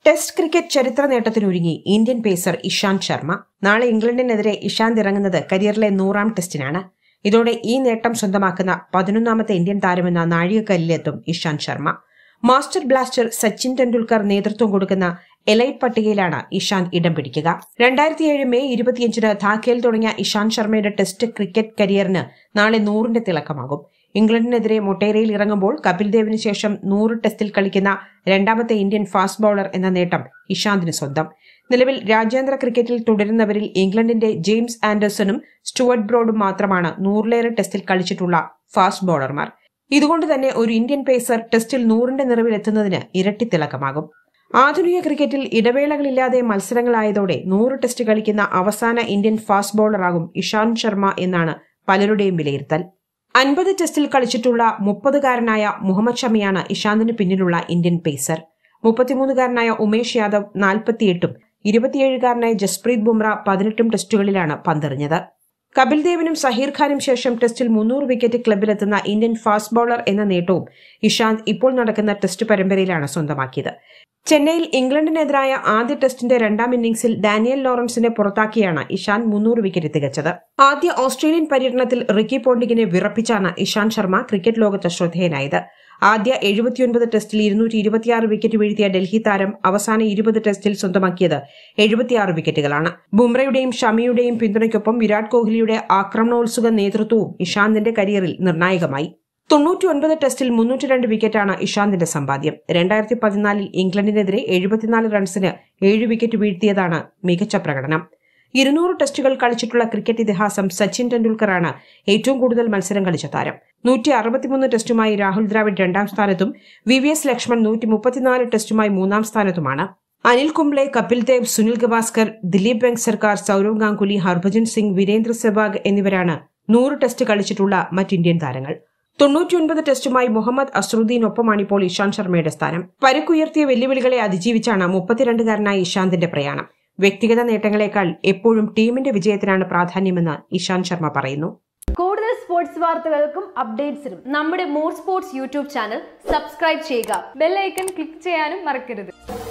test cricket ചരിത്ര നേട്ടത്തിനൊരുങ്ങി Indian pacer Ishant Sharma നാളെ ഇംഗ്ലണ്ടിനെതിരെ ഇഷാന്ത് ഇറങ്ങുന്നത് കരിയറിലെ നൂറാം ടെസ്റ്റിനാണ് ഇതോടെ ഈ നേട്ടം സ്വന്തമാക്കുന്ന പതിനൊന്നാമത്തെ ഇന്ത്യൻ താരമെന്ന നാഴികക്കല്ലിലെത്തും ഇഷാന്ത് ശർമ്മ മാസ്റ്റർ ബ്ലാസ്റ്റർ സച്ചിൻ ടെണ്ടുൽക്കർ നേതൃത്വം കൊടുക്കുന്ന എലൈറ്റ് പട്ടികയിലാണ് ഇഷാന്ത് ഇടം പിടിക്കുക രണ്ടായിരത്തി ഏഴ് മെയ് ഇരുപത്തിയഞ്ചിന് ധാക്കയിൽ തുടങ്ങിയ ഇഷാന്ത് ശർമ്മയുടെ ടെസ്റ്റ് ക്രിക്കറ്റ് കരിയറിന് നാളെ നൂറിന്റെ തിളക്കമാകും ഇംഗ്ലണ്ടിനെതിരെ മൊട്ടേരയിൽ ഇറങ്ങുമ്പോൾ കപിൽ ദേവിന് ശേഷം നൂറ് ടെസ്റ്റിൽ കളിക്കുന്ന രണ്ടാമത്തെ ഇന്ത്യൻ ഫാസ്റ്റ് ബൌളർ എന്ന നേട്ടം ഇഷാന്തിന് സ്വന്തം നിലവിൽ രാജ്യാന്തര ക്രിക്കറ്റിൽ തുടരുന്നവരിൽ ഇംഗ്ലണ്ടിന്റെ ജെയിംസ് ആൻഡേഴ്സണും സ്റ്റുവർട്ട് ബ്രോഡും മാത്രമാണ് നൂറിലേറെ ടെസ്റ്റിൽ കളിച്ചിട്ടുള്ള ഫാസ്റ്റ് ബൌളർമാർ ഇതുകൊണ്ട് തന്നെ ഒരു ഇന്ത്യൻ പേസർ ടെസ്റ്റിൽ നൂറിന്റെ നിറവിലെത്തുന്നതിന് ഇരട്ടി തിളക്കമാകും ആധുനിക ക്രിക്കറ്റിൽ ഇടവേളകളില്ലാതെ മത്സരങ്ങളായതോടെ നൂറ് ടെസ്റ്റ് കളിക്കുന്ന അവസാന ഇന്ത്യൻ ഫാസ്റ്റ് ബൌളറാകും ഇഷാന്ത് ശർമ്മ എന്നാണ് പലരുടെയും വിലയിരുത്തൽ അൻപത് ടെസ്റ്റിൽ കളിച്ചിട്ടുള്ള മുപ്പതുകാരനായ മുഹമ്മദ് ഷമിയാണ് ഇഷാന്തിന് പിന്നിലുള്ള ഇന്ത്യൻ പേസർ മുപ്പത്തിമൂന്നുകാരനായ ഉമേഷ് യാദവ് നാൽപ്പത്തിയെട്ടും ഇരുപത്തിയേഴുകാരനായ ജസ്പ്രീത് ബുംറ പതിനെട്ടും ടെസ്റ്റുകളിലാണ് പന്തെറിഞ്ഞത് കപിൽ ദേവിനും സഹീർ ഖാനും ശേഷം ടെസ്റ്റിൽ മുന്നൂറ് വിക്കറ്റ് ക്ലബിലെത്തുന്ന ഇന്ത്യൻ ഫാസ്റ്റ് ബൌളർ എന്ന നേട്ടവും ഇഷാന്ത് ഇപ്പോൾ നടക്കുന്ന ടെസ്റ്റ് പരമ്പരയിലാണ് സ്വന്തമാക്കിയത് ചെന്നൈയിൽ ഇംഗ്ലണ്ടിനെതിരായ ആദ്യ ടെസ്റ്റിന്റെ രണ്ടാം ഇന്നിംഗ്സിൽ ഡാനിയൽ ലോറൻസിനെ പുറത്താക്കിയാണ് ഇഷാന്ത് മുന്നൂറ് വിക്കറ്റ് തികച്ചത് ആദ്യ ഓസ്ട്രേലിയൻ പര്യടനത്തിൽ റിക്കി പോണ്ടിങ്ങിനെ വിറപ്പിച്ചാണ് ഇഷാന്ത് ശർമ്മ ക്രിക്കറ്റ് ലോകത്ത് ശ്രദ്ധേയനായത് ആദ്യ എഴുപത്തിയൊൻപത് ടെസ്റ്റിൽ ഇരുന്നൂറ്റി ഇരുപത്തിയാറ് വിക്കറ്റ് വീഴ്ത്തിയ ഡൽഹി താരം അവസാന ഇരുപത് ടെസ്റ്റിൽ സ്വന്തമാക്കിയത് എഴുപത്തിയാറ് വിക്കറ്റുകളാണ് ബുംറയുടെയും ഷമിയുടെയും പിന്തുണയ്ക്കൊപ്പം വിരാട് കോഹ്ലിയുടെ ആക്രമണോത്സുക നേതൃത്വവും ഇഷാന്തിന്റെ കരിയറിൽ നിർണായകമായി തൊണ്ണൂറ്റിയൊൻപത് ടെസ്റ്റിൽ മുന്നൂറ്റി രണ്ട് വിക്കറ്റാണ് ഇഷാന്തിന്റെ സമ്പാദ്യം രണ്ടായിരത്തി പതിനാലിൽ ഇംഗ്ലണ്ടിനെതിരെ എഴുപത്തിനാല് റൺസിന് ഏഴ് വിക്കറ്റ് വീഴ്ത്തിയതാണ് മികച്ച പ്രകടനം ഇരുന്നൂറ് ടെസ്റ്റുകൾ കളിച്ചിട്ടുള്ള ക്രിക്കറ്റ് ഇതിഹാസം സച്ചിൻ ടെണ്ടുൽക്കറാണ് ഏറ്റവും കൂടുതൽ മത്സരം കളിച്ച താരം നൂറ്റി അറുപത്തിമൂന്ന് ടെസ്റ്റുമായി രാഹുൽ ദ്രാവിഡ് രണ്ടാം സ്ഥാനത്തും വി വി എസ് ലക്ഷ്മൺ നൂറ്റി മുപ്പത്തിനാല് ടെസ്റ്റുമായി മൂന്നാം സ്ഥാനത്തുമാണ് അനിൽ കുംബ്ലെ കപിൽ ദേവ് സുനിൽ ഗവാസ്കർ ദിലീപ് വെങ്ക് സർക്കാർ സൌരവ് ഗാംഗുലി ഹർഭജൻ സിംഗ് വീരേന്ദ്ര സെവാഗ് എന്നിവരാണ് നൂറ് ടെസ്റ്റ് കളിച്ചിട്ടുള്ള മറ്റ് ഇന്ത്യൻ താരങ്ങൾ തൊണ്ണൂറ്റിയൊൻപത് ടെസ്റ്റുമായി മുഹമ്മദ് അസ്രുദ്ദീനൊപ്പമാണ് ഇപ്പോൾ ഇഷാന്ത് ശർമ്മയുടെ സ്ഥാനം പരുക്കുയർത്തിയ വെല്ലുവിളികളെ അതിജീവിച്ചാണ് മുപ്പത്തിരണ്ടുകാരനായ ഇഷാന്തിന്റെ പ്രയാണം വ്യക്തിഗത നേട്ടങ്ങളെക്കാൾ എപ്പോഴും ടീമിന്റെ വിജയത്തിനാണ് പ്രാധാന്യമെന്ന് ഇഷാന്ത് ശർമ്മ പറയുന്നു കൂടുതൽ സ്പോർട്സ് വാർത്തകൾക്കും അപ്ഡേറ്റ്സിനും നമ്മുടെ more sports YouTube channel subscribe ചെയ്യുക ബെല്ലൈക്കൺ ക്ലിക്ക് ചെയ്യാനും മറക്കരുത്